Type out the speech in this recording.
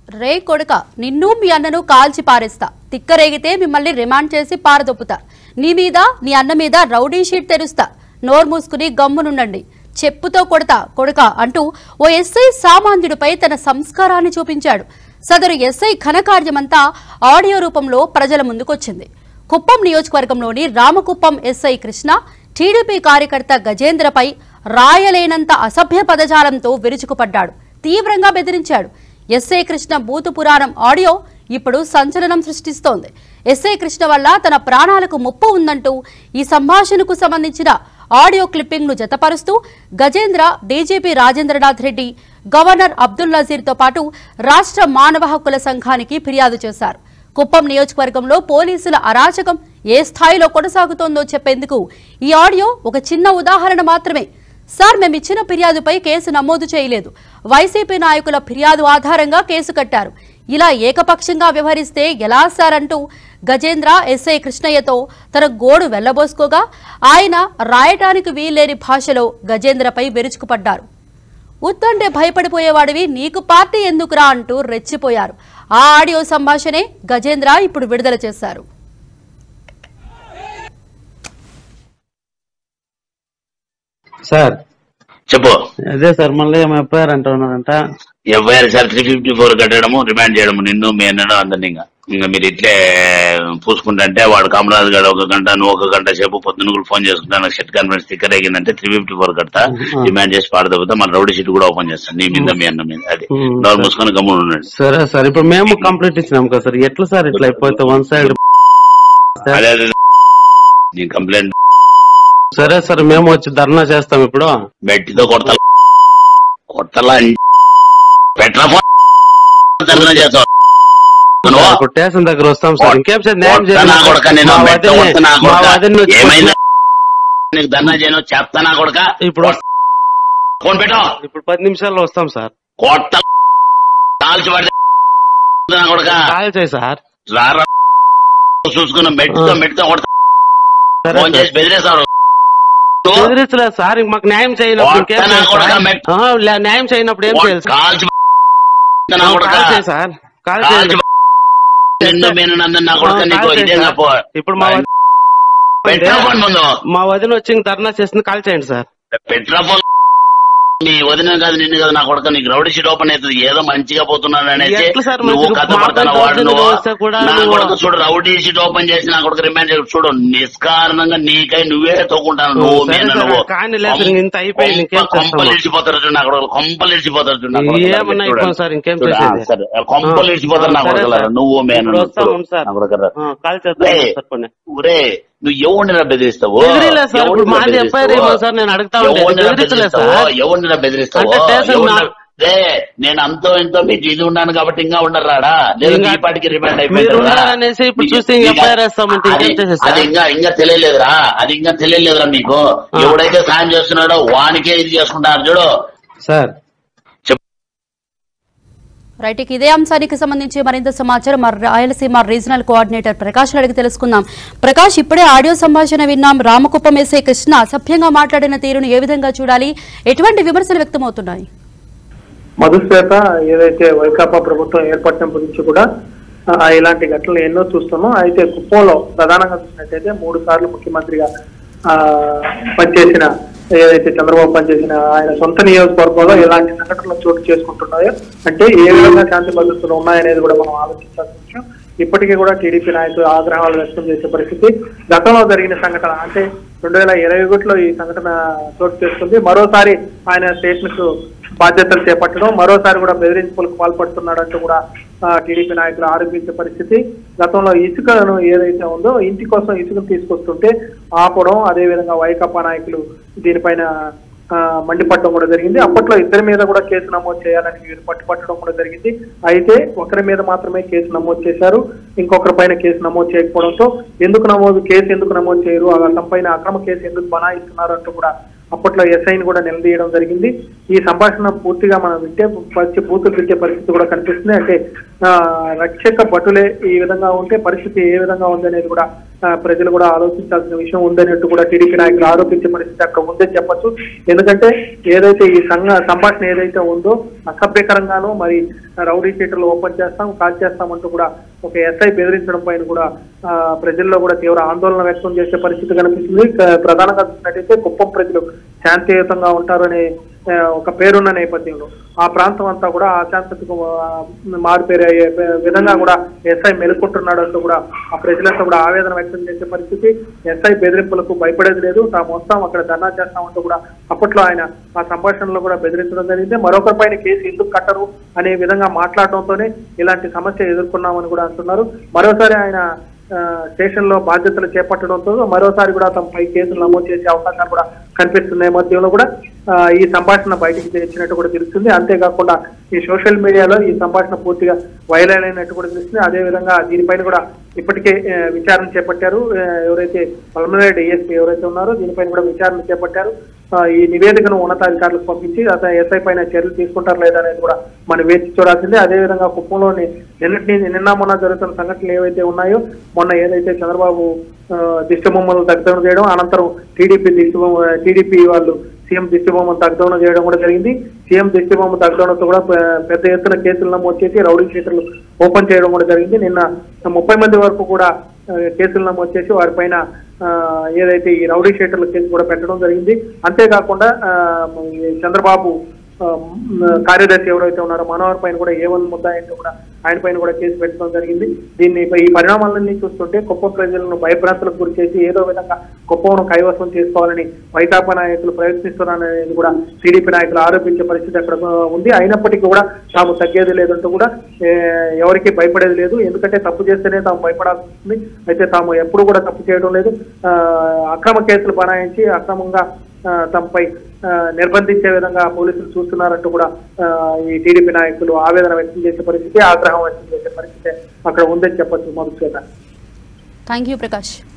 రే కొడుక నిన్ను మీ అన్నను కాల్చి పారేస్తా తిక్కరేగితే మిమ్మల్ని రిమాండ్ చేసి పారదొప్పుతా నీ మీద నీ అన్న మీద రౌడీ షీట్ తెరుస్తా నోరు మూసుకుని గమ్మునుండండి చెప్పుతో కొడతా కొడుక అంటూ ఓ ఎస్ఐ సామాన్యుడిపై తన సంస్కారాన్ని చూపించాడు సదరు ఎస్ఐ ఘనకార్యమంతా ఆడియో రూపంలో ప్రజల ముందుకొచ్చింది కుప్పం నియోజకవర్గంలోని రామకుప్పం ఎస్ఐ కృష్ణ టీడీపీ కార్యకర్త గజేంద్రపై రాయలేనంత అసభ్య పదజాలంతో విరుచుకుపడ్డాడు తీవ్రంగా బెదిరించాడు ఎస్ఐ కృష్ణ బూతు పురాణం ఆడియో ఇప్పుడు సంచలనం సృష్టిస్తోంది ఎస్ఐ కృష్ణ వల్ల తన ప్రాణాలకు ముప్పు ఉందంటూ ఈ సంభాషణకు సంబంధించిన ఆడియో క్లిప్పింగ్ ను జతపరుస్తూ గజేంద్ర డీజీపీ రాజేంద్రనాథ్ రెడ్డి గవర్నర్ అబ్దుల్ నజీర్తో పాటు రాష్ట్ర మానవ హక్కుల సంఘానికి ఫిర్యాదు చేశారు కుప్పం నియోజకవర్గంలో పోలీసుల అరాచకం ఏ స్థాయిలో కొనసాగుతోందో చెప్పేందుకు ఈ ఆడియో ఒక చిన్న ఉదాహరణ మాత్రమే సార్ మేము ఇచ్చిన ఫిర్యాదుపై కేసు నమోదు చేయలేదు వైసీపీ నాయకుల ఫిర్యాదు ఆధారంగా కేసు కట్టారు ఇలా ఏకపక్షంగా వ్యవహరిస్తే ఎలా సార్ అంటూ గజేంద్ర ఎస్ఐ కృష్ణయ్యతో తన గోడు వెళ్లబోసుకోగా ఆయన రాయటానికి వీల్లేని భాషలో గజేంద్రపై విరుచుకుపడ్డారు ఉత్తంటే భయపడిపోయేవాడివి నీకు పార్టీ ఎందుకురా అంటూ రెచ్చిపోయారు ఆ ఆడియో సంభాషణే గజేంద్ర ఇప్పుడు విడుదల చేశారు సార్ చెప్పు అదే సార్ మళ్ళీ ఏమో ఎఫ్ఐఆర్ అంటున్నారంట FIR sir three fifty four కట్టడము రిమాండ్ చేయడము నిన్ను మీ అన్నను అందరినీ ఇంకా ఇంకా మీరు ఇట్లే పూసుకుంటుంటే వాడు కామరాజ్ గారు ఒక గంట నువ్వు ఒక గంట సేపు పొద్దున్న కూడా ఫోన్ చేసుకుంటా నాకు షెట్ కాన్ఫరెన్స్ స్టిక్కర్ అయ్యిందంటే త్రీ ఫిఫ్టీ ఫోర్ కడతా డిమాండ్ చేసి పాడదవుతా మన రౌడీ షీట్ కూడా ఓపెన్ చేస్తాను నీ మీద మీ అన్న మీద అది Hmm. నోరు మూసుకొని గమ్మున ఉండండి సరే సార్ ఇప్పుడు మేము కంప్లీట్ ఇచ్చినాం కదా సార్ ఎట్లా సార్ ఇట్లా అయిపోతే వన్ సైడ్ అదే అదే నీ కంప్లైంట్ సరే సార్ మేము వచ్చి ధర్నా చేస్తాం ఇప్పుడు బెట్టితో కొడతా కొట్టలా పెట్రా ఫోన్ ధర్నా చేస్తావు నువ్వు? ఇప్పుడు స్టేషన్ దగ్గర వస్తాం సార్ ఇంకేం సార్ న్యాయం కొడతా నా కొడక చేయండి. నేను మా మెట్ట వదిన్ని- కొడతా నా మా కొడక వదిన్ని వచ్చి ఏమైందా నీకు ధర్నా చేయను చెప్తా నా కొడక ఇప్పుడు ఫోన్ పెట్టు ఇప్పుడు పది నిమిషాల్లో వస్తాం సార్ కొట్ట కాల్చి పడితే నా కొడక కాల్ చేయి సార్ రారా చూసుకున్న మెట్టుతో మెట్టుతో కొడతా సరే ఫోన్ చేసి సార్. బెదిరేస్తాడు బెదిరించలేదు సార్ ఇంక మాకు న్యాయం చేయనప్పుడు ఇంకేం కొడతా నా చేయాలి కొడక సార్? మెట్టు ఆ, లే- న్యాయం చేయనప్పుడు ఏం చేయాలి సార్ కాల్చి నా కొడక కాల్ చేయి సార్ కాల్ కాల్చి చేయండి నిన్ను నేను నందన్ నా ఆ, కొడక నీకు కాల్ చేయండి ఇదే నా సార్. పో ఇప్పుడు మా వదిన- పెట్రా ఫోన్ ముందు మా వదిన వచ్చి ఇంక ధర్నా చేస్తుంది కాల్ చేయండి సార్ పెట్రా ఫోన్ నీ వదిన కాదు నిన్ను కాదు నా కొడక నీకు రౌడీ షీట్ ఓపెన్ అవుతుంది ఏదో మంచిగా పోతున్నాను అనేసి ఎట్లా సార్ నువ్వు మంచిగా? కథ పడతాను మాపై వాడు నువ్వు దౌర్జన్యం వస్తే కూడా నా నువ్వు- కొడుకు చూడు రౌడీ షీట్ ఓపెన్ చేసి నా కొడుకు రిమాండ్ చేసి చూడు నిష్కారణంగా నీకై నువ్వే తోకుంటాను నువ్వు సరే నేను సార్, నువ్వు కానీ లేదు సార్, ఇంత అయిపోయింది, ఇంకేం కొంప- కొంపలు చేస్తాము? ఇడిచిపోతారు చూడు నా కొడుకు కొంపలు ఇడిచిపోతారు చూడు నా కొడుకు ఏమన్నా చూడు. అయిపోయింది సార్, ఇంకేం చూడు, ఆ, చేసేది? సరే కొంపలు ఆ, ఇడిచిపోతారు నా సరే కొడుకు సార్. నువ్వు మేను ఇప్పుడు వస్తాం, ఉంది సార్. నా కొడుకు ఆ, కాల్ చేస్తాను రేయ్, సార్ కొన్ని ఊరే నువ్వు ఎవరిని బెదిరిస్తావు బెదిరిలే సార్, ఇప్పుడు ఎవరిని మాది బెదిరిస్తావు? ఎఫ్ఐఆర్ ఏమో సార్, నేను అడుగుతా ఉంటే ఎవరిని బెదిరించలే బెదిరిస్తావు? సార్. ఎవరిని బెదిరిస్తావు అంటే స్టేషన్ ఎవరిని- నా- రే, నేను అంతో ఎంతో మీకు ఇది ఉన్నాను కాబట్టి ఇంకా ఉండరాడా లేదా ఇంకా- ఈ పాటికి రిమాండ్ మీరు అయిపోయింది ఉన్నారనేసి ఇప్పుడు చూస్తే ఇంకా ఎఫ్ఐఆర్ వేస్తామంటే ఇంకేం చేసేది సార్? అది ఇంకా ఇంకా తెలియలేదురా అది ఇంకా తెలియలేదురా మీకు ఆ. ఎవడైతే సాయం చేస్తున్నాడో వానికే ఇది చేసుకుంటారు చూడు సార్ రైట్ ఇక ఇదే అంశానికి సంబంధించి మరింత సమాచారం మా రాయలసీమ రీజనల్ కోఆర్డినేటర్ ప్రకాష్ అడిగి తెలుసుకుందాం ప్రకాష్ ఇప్పుడే ఆడియో సంభాషణ విన్నాం రామకుప్పం ఎస్ఐ కృష్ణ అసభ్యంగా మాట్లాడిన తీరును ఏ విధంగా చూడాలి ఎటువంటి విమర్శలు వ్యక్తమవుతున్నాయి మధుశ్వేత ఏదైతే వైకాపా ప్రభుత్వం ఏర్పడినప్పటి నుంచి కూడా ఆ, ఇలాంటి ఘటనలు ఎన్నో చూస్తున్నాం అయితే కుప్పంలో ప్రధానంగా చూసినట్టయితే మూడు సార్లు ముఖ్యమంత్రిగా ఆ, పనిచేసిన ఏదైతే చంద్రబాబు పనిచేసిన ఆయన సొంత నియోజకవర్గంలో ఇలాంటి సంఘటనలు చోటు చేసుకుంటున్నాయో అంటే ఏ విధంగా శాంతి భద్రతలు ఉన్నాయనేది కూడా మనం ఆలోచించాల్సిన విషయం ఇప్పటికీ కూడా టీడీపీ నాయకులు ఆగ్రహాలు వ్యక్తం చేసే పరిస్థితి గతంలో జరిగిన సంఘటన అంటే రెండు వేల ఇరవై ఒకటిలో ఈ సంఘటన చోటు చేసుకుంది మరోసారి ఆయన స్టేషన్ కు బాధ్యతలు చేపట్టడం మరోసారి కూడా బెదిరింపులకు పాల్పడుతున్నాడంటూ కూడా ఆ, టీడీపీ నాయకులు ఆరోపించే పరిస్థితి గతంలో ఇసుకను ఏదైతే ఉందో ఇంటి కోసం ఇసుకను తీసుకొస్తుంటే ఆపడం అదేవిధంగా వైకాపా నాయకులు దీనిపైన ఆ, మండిపడడం కూడా జరిగింది అప్పట్లో ఇద్దరి మీద కూడా కేసు నమోదు చేయాలని వీరు పట్టుపట్టడం కూడా జరిగింది అయితే ఒకరి మీద మాత్రమే కేసు నమోదు చేశారు ఇంకొకరి పైన కేసు నమోదు చేయకపోవడంతో ఎందుకు నమోదు కేసు ఎందుకు నమోదు చేయరు ఆ పైన అక్రమ కేసు ఎందుకు బనాయిస్తున్నారు అంటూ కూడా అప్పట్లో ఎస్ఐని కూడా నిలదీయడం జరిగింది ఈ సంభాషణ పూర్తిగా మనం వింటే పచ్చి బూతులు తిట్టే పరిస్థితి కూడా కనిపిస్తుంది అంటే ఆ, రక్షక భటులే ఈ విధంగా ఉంటే పరిస్థితి ఏ విధంగా ఉందనేది కూడా ఆ, ప్రజలు కూడా ఆలోచించాల్సిన విషయం ఉందనేట్టు కూడా టీడీపీ నాయకులు ఆరోపించే పరిస్థితి అక్కడ ఉందని చెప్పొచ్చు ఎందుకంటే ఏదైతే ఈ సంఘ సంభాషణ ఏదైతే ఉందో అసభ్యకరంగానూ మరి రౌడీ షీటర్లు ఓపెన్ చేస్తాం కాల్ చేస్తామంటూ కూడా ఒక ఎస్ఐ బెదిరించడం పైన కూడా ఆ, ప్రజల్లో కూడా తీవ్ర ఆందోళన వ్యక్తం చేసే పరిస్థితి కనిపిస్తుంది క- ప్రధానంగా చూసినట్టయితే కుప్పం ప్రజలు శాంతియుతంగా ఉంటారనే ఆ, ఒక పేరున్న నేపథ్యంలో ఆ ప్రాంతం అంతా కూడా అశాంతతకు ఆ, మారుపేరే విధంగా కూడా ఎస్ఐ మెలుకుంటున్నాడు అంటూ కూడా ఆ ప్రజలంతా కూడా ఆవేదన వ్యక్తం చేసే పరిస్థితి ఎస్ఐ బెదిరింపులకు భయపడేది లేదు తాము వస్తాం అక్కడ ధర్నా చేస్తామంటూ కూడా అప్పట్లో ఆయన ఆ సంభాషణలో కూడా బెదిరించడం జరిగింది మరొకరి పైన కేసు ఎందుకు కట్టరు అనే విధంగా మాట్లాడడంతోనే ఇలాంటి సమస్య ఎదుర్కొన్నామని కూడా అంటున్నారు మరోసారి ఆయన ఆ, స్టేషన్ లో బాధ్యతలు చేపట్టడంతో మరోసారి కూడా తమపై కేసులు నమోదు చేసే అవకాశాలు కూడా కనిపిస్తున్న నేపథ్యంలో కూడా ఆ, ఈ సంభాషణ బయటికి తెచ్చినట్టు కూడా తెలుస్తుంది అంతేకాకుండా ఈ సోషల్ మీడియాలో ఈ సంభాషణ పూర్తిగా వైరల్ అయినట్టు కూడా తెలుస్తుంది అదే విధంగా దీనిపైన కూడా ఇప్పటికే ఆ, విచారణ చేపట్టారు ఆ, ఎవరైతే పల్మనరీ డిఎస్పీ ఎవరైతే ఉన్నారో దీనిపైన కూడా విచారణ చేపట్టారు ఆ, ఈ నివేదికను ఉన్నతాధికారులకు పంపించి అతను ఎస్ఐ పైన చర్యలు తీసుకుంటారు లేదా అనేది కూడా మనం వేచి చూడాల్సిందే అదేవిధంగా కుప్పంలోని నిన్నటి నిన్న మొన్న జరుగుతున్న సంఘటనలు ఏవైతే ఉన్నాయో మొన్న ఏదైతే చంద్రబాబు ఆ, దిష్టిబొమ్మలు దగ్ధం చేయడం అనంతరం టీడీపీ దిష్టిబొమ్మ టీడీపీ వాళ్ళు సీఎం దిష్టిబొమ్మ దగ్ధం చేయడం కూడా జరిగింది సీఎం దిష్టిబొమ్మ దగ్ధంతో కూడా పె- పెద్ద ఎత్తున కేసులు నమోదు చేసి రౌడీ షీటర్లు ఓపెన్ చేయడం కూడా జరిగింది నిన్న ముప్పై మంది వరకు కూడా ఆ, కేసులు నమోదు చేసి వారిపైన ఆ, ఏదైతే ఈ రౌడీ షీటర్ల కేసు కూడా పెట్టడం జరిగింది అంతేకాకుండా ఆ, ఈ చంద్రబాబు ఆ, మ్, కార్యదర్శి ఎవరైతే ఉన్నారో మనోహర్ పైన కూడా ఏ వన్ ముద్దాయంటే కూడా ఆయన పైన కూడా కేసు పెట్టడం జరిగింది దీన్ని ఈ పరిణామాలన్నీ చూస్తుంటే కుప్పం ప్రజలను భయభ్రాంతులకు గురి చేసి ఏదో విధంగా కుప్పంను కైవసం చేసుకోవాలని వైకాపా నాయకులు ప్రయత్నిస్తున్నారనేది కూడా టీడీపీ నాయకులు ఆరోపించే పరిస్థితి అక్కడ ఆ, ఉంది అయినప్పటికీ కూడా తాము తగ్గేది లేదంటూ కూడా ఏ, ఎవరికి భయపడేది లేదు ఎందుకంటే తప్పు చేస్తేనే తాము భయపడాల్సి వస్తుంది అయితే తాము ఎప్పుడు కూడా తప్పు చేయడం లేదు ఆ, అక్రమ కేసులు బనాయించి అక్రమంగా ఆ, తమపై ఆ, నిర్బంధించే విధంగా పోలీసులు చూస్తున్నారంటూ కూడా ఆ, ఈ టీడీపీ నాయకులు ఆవేదన వ్యక్తం చేసే పరిస్థితి ఆగ్రహం వ్యక్తం చేసే పరిస్థితి అక్కడ ఉందని చెప్పొచ్చు మధుశ్వేత థ్యాంక్ యూ ప్రకాష్